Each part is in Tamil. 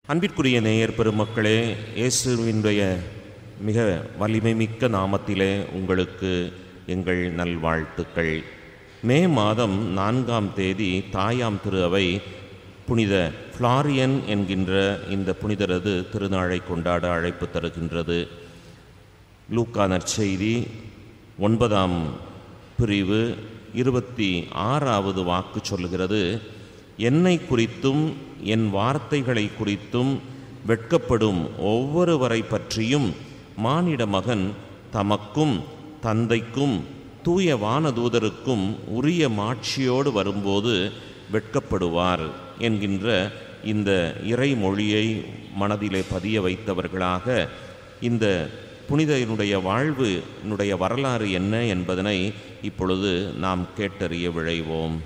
அன்பிற்குரிய நேயர் பெருமக்களே இயேசுவினுடைய மிக வலிமை மிக்க நாமத்திலே உங்களுக்கு எங்கள் நல்வாழ்த்துக்கள் மே மாதம் நான்காம் தேதி தாயாம் திரு அவை புனித ஃப்ளாரியன் என்கின்ற இந்த புனிதரது திருநாளை கொண்டாட அழைப்பு தருகின்றது லூக்கா நற்செய்தி ஒன்பதாம் பிரிவு இருபத்தி ஆறாவது வாக்கு சொல்லுகிறது என்னை குறித்தும் என் வார்த்தைகளை குறித்தும் வெட்கப்படும் ஒவ்வொருவரை பற்றியும் மானிட மகன் தமக்கும் தந்தைக்கும் தூய வானதூதருக்கும் உரிய மாட்சியோடு வரும்போது வெட்கப்படுவார் என்கின்ற இந்த இறைமொழியை மனதிலே பதிய வைத்தவர்களாக இந்த புனிதனுடைய வாழ்வினுடைய வரலாறு என்ன என்பதனை இப்பொழுது நாம் கேட்டறிய விழைவோம்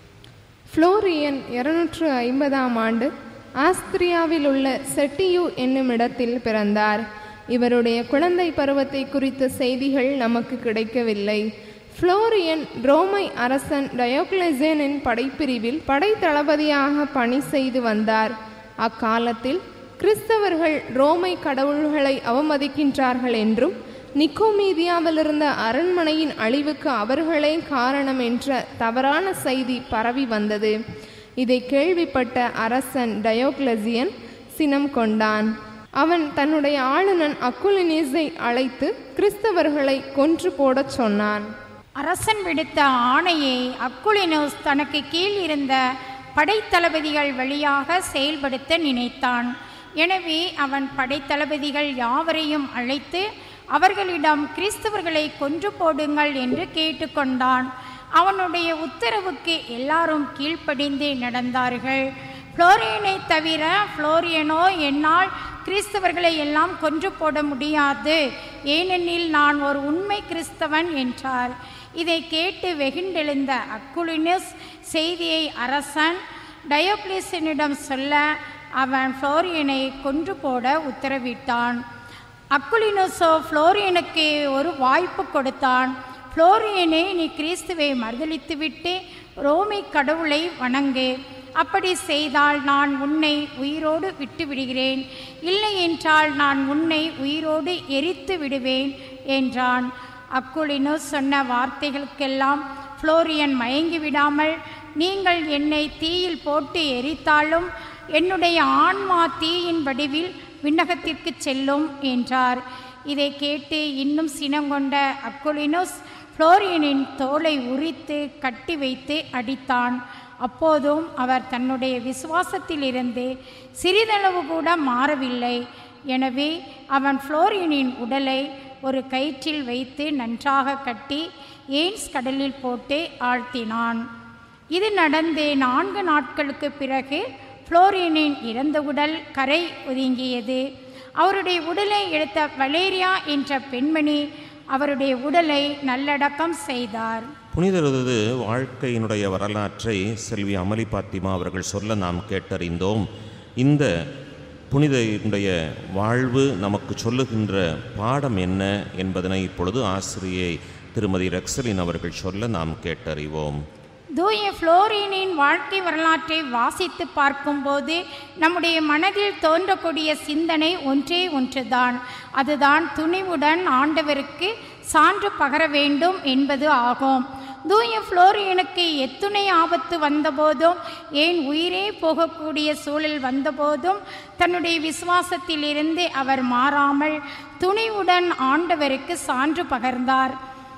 ஃப்ளோரியன் இருநூற்று ஐம்பதாம் ஆண்டு ஆஸ்திரியாவில் உள்ள செட்டியு என்னும் இடத்தில் பிறந்தார் இவருடைய குழந்தை பருவத்தை குறித்த செய்திகள் நமக்கு கிடைக்கவில்லை ஃப்ளோரியன் ரோமை அரசன் டயோக்ளெசேனின் படைப்பிரிவில் படைத்தளபதியாக பணி செய்து வந்தார் அக்காலத்தில் கிறிஸ்தவர்கள் ரோமை கடவுள்களை அவமதிக்கின்றார்கள் என்றும் நிக்கோமீதியாவில் இருந்த அரண்மனையின் அழிவுக்கு அவர்களே காரணம் என்ற தவறான செய்தி பரவி வந்தது இதை கேள்விப்பட்ட அரசன் டயோக்ளசியன் சினம் கொண்டான் அவன் தன்னுடைய ஆளுநன் அக்குலினிஸை அழைத்து கிறிஸ்தவர்களை கொன்று போடச் சொன்னான் அரசன் விடுத்த ஆணையை அக்குலினோஸ் தனக்கு கீழ் இருந்த படைத்தளபதிகள் வழியாக செயல்படுத்த நினைத்தான் எனவே அவன் படைத்தளபதிகள் யாவரையும் அழைத்து அவர்களிடம் கிறிஸ்தவர்களை கொன்று போடுங்கள் என்று கேட்டுக்கொண்டான் அவனுடைய உத்தரவுக்கு எல்லாரும் கீழ்ப்படிந்து நடந்தார்கள் புளோரியனை தவிர புளோரியனோ என்னால் கிறிஸ்தவர்களை எல்லாம் கொன்று போட முடியாது ஏனெனில் நான் ஒரு உண்மை கிறிஸ்தவன் என்றார் இதை கேட்டு வெகுண்டெழுந்த அக்குலினஸ் செய்தியை அரசன் டயோக்ளிசனிடம் சொல்ல அவன் புளோரியனை கொன்று போட உத்தரவிட்டான் அக்குலினோசோ புளோரியனுக்கு ஒரு வாய்ப்பு கொடுத்தான் புளோரியனே நீ கிறிஸ்துவை மறுதளித்துவிட்டு ரோமை கடவுளை வணங்கு அப்படி செய்தால் நான் உன்னை உயிரோடு விட்டு விடுகிறேன் இல்லை என்றால் நான் உன்னை உயிரோடு எரித்து விடுவேன் என்றான் அக்குலினோ சொன்ன வார்த்தைகளுக்கெல்லாம் புளோரியன் மயங்கி விடாமல் நீங்கள் என்னை தீயில் போட்டு எரித்தாலும் என்னுடைய ஆன்மா தீயின் வடிவில் விண்ணகத்திற்கு செல்லும் என்றார் இதை கேட்டு இன்னும் சினங்கொண்ட அக்குலினோஸ் புளோரியனின் தோலை உரித்து கட்டி வைத்து அடித்தான் அப்போதும் அவர் தன்னுடைய விசுவாசத்திலிருந்து சிறிதளவு கூட மாறவில்லை எனவே அவன் புளோரியனின் உடலை ஒரு கயிற்றில் வைத்து நன்றாக கட்டி ஏன்ஸ் கடலில் போட்டு ஆழ்த்தினான் இது நடந்து நான்கு நாட்களுக்கு பிறகு புளோரியனின் இறந்த உடல் கரை ஒதுங்கியது அவருடைய உடலை எடுத்த வலேரியா என்ற பெண்மணி அவருடைய உடலை நல்லடக்கம் செய்தார் புனிதரது வாழ்க்கையினுடைய வரலாற்றை செல்வி அமளி பாத்திமா அவர்கள் சொல்ல நாம் கேட்டறிந்தோம் இந்த புனிதனுடைய வாழ்வு நமக்கு சொல்லுகின்ற பாடம் என்ன என்பதனை இப்பொழுது ஆசிரியை திருமதி ரெக்ஸலின் அவர்கள் சொல்ல நாம் கேட்டறிவோம் தூய புளோரினின் வாழ்க்கை வரலாற்றை வாசித்து பார்க்கும்போது நம்முடைய மனதில் தோன்றக்கூடிய சிந்தனை ஒன்றே ஒன்றுதான் அதுதான் துணிவுடன் ஆண்டவருக்கு சான்று பகர வேண்டும் என்பது ஆகும் தூய புளோரியனுக்கு எத்துணை ஆபத்து வந்தபோதும் ஏன் உயிரே போகக்கூடிய சூழல் வந்தபோதும் தன்னுடைய விசுவாசத்திலிருந்து அவர் மாறாமல் துணிவுடன் ஆண்டவருக்கு சான்று பகர்ந்தார்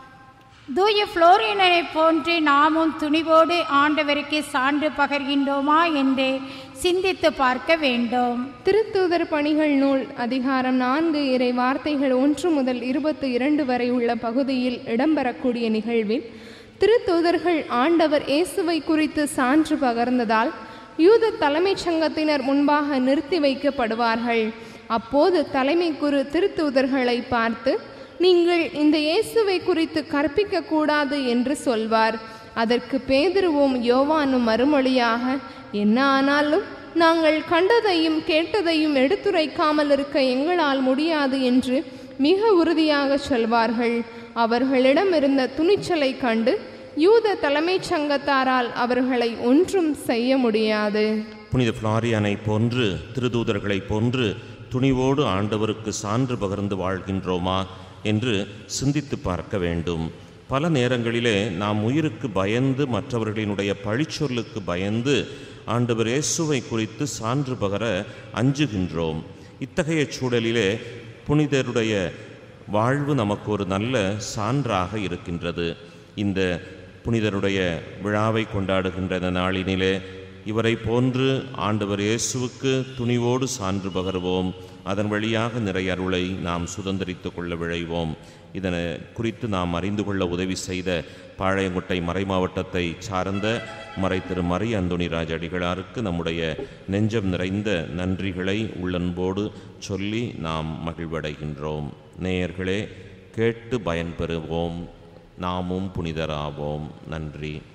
தூய புளோரியனரை போன்று நாமும் துணிவோடு ஆண்டவருக்கு சான்று பகர்கின்றோமா என்று சிந்தித்து பார்க்க வேண்டும் திருத்தூதர் பணிகள் நூல் அதிகாரம் நான்கு இறை வார்த்தைகள் ஒன்று முதல் இருபத்தி இரண்டு வரை உள்ள பகுதியில் இடம்பெறக்கூடிய நிகழ்வில் திருத்தூதர்கள் ஆண்டவர் இயேசுவை குறித்து சான்று பகர்ந்ததால் யூத தலைமைச் சங்கத்தினர் முன்பாக நிறுத்தி வைக்கப்படுவார்கள் அப்போது தலைமை குரு திருத்தூதர்களை பார்த்து நீங்கள் இந்த இயேசுவை குறித்து கற்பிக்க கூடாது என்று சொல்வார் அதற்கு பேதுருவும் யோவானும் மறுமொழியாக என்ன ஆனாலும் நாங்கள் கண்டதையும் கேட்டதையும் எடுத்துரைக்காமல் இருக்க எங்களால் முடியாது என்று மிக உறுதியாக சொல்வார்கள் அவர்களிடம் இருந்த துணிச்சலை கண்டு யூத தலைமைச் சங்கத்தாரால் அவர்களை ஒன்றும் செய்ய முடியாது புனித ஃப்ளாரியானை போன்று திருதூதர்களைப் போன்று துணிவோடு ஆண்டவருக்கு சான்று பகர்ந்து வாழ்கின்றோமா என்று சிந்தித்து பார்க்க வேண்டும் பல நேரங்களிலே நாம் உயிருக்கு பயந்து மற்றவர்களினுடைய பழிச்சொல்லுக்கு பயந்து ஆண்டவர் இயேசுவை குறித்து சான்று பகர அஞ்சுகின்றோம் இத்தகைய சூழலிலே புனிதருடைய வாழ்வு நமக்கு ஒரு நல்ல சான்றாக இருக்கின்றது இந்த புனிதருடைய விழாவை கொண்டாடுகின்ற இந்த நாளினிலே இவரை போன்று ஆண்டவர் இயேசுவுக்கு துணிவோடு சான்று பகர்வோம் அதன் வழியாக நிறைய அருளை நாம் சுதந்திரித்து கொள்ள விழைவோம் இதனை குறித்து நாம் அறிந்து கொள்ள உதவி செய்த பாளையங்கோட்டை மறைமாவட்டத்தை சார்ந்த மறை திரு மறை அந்தோணிராஜ் அடிகளாருக்கு நம்முடைய நெஞ்சம் நிறைந்த நன்றிகளை உள்ளன்போடு சொல்லி நாம் மகிழ்வடைகின்றோம் நேயர்களே கேட்டு பயன்பெறுவோம் நாமும் புனிதராவோம் நன்றி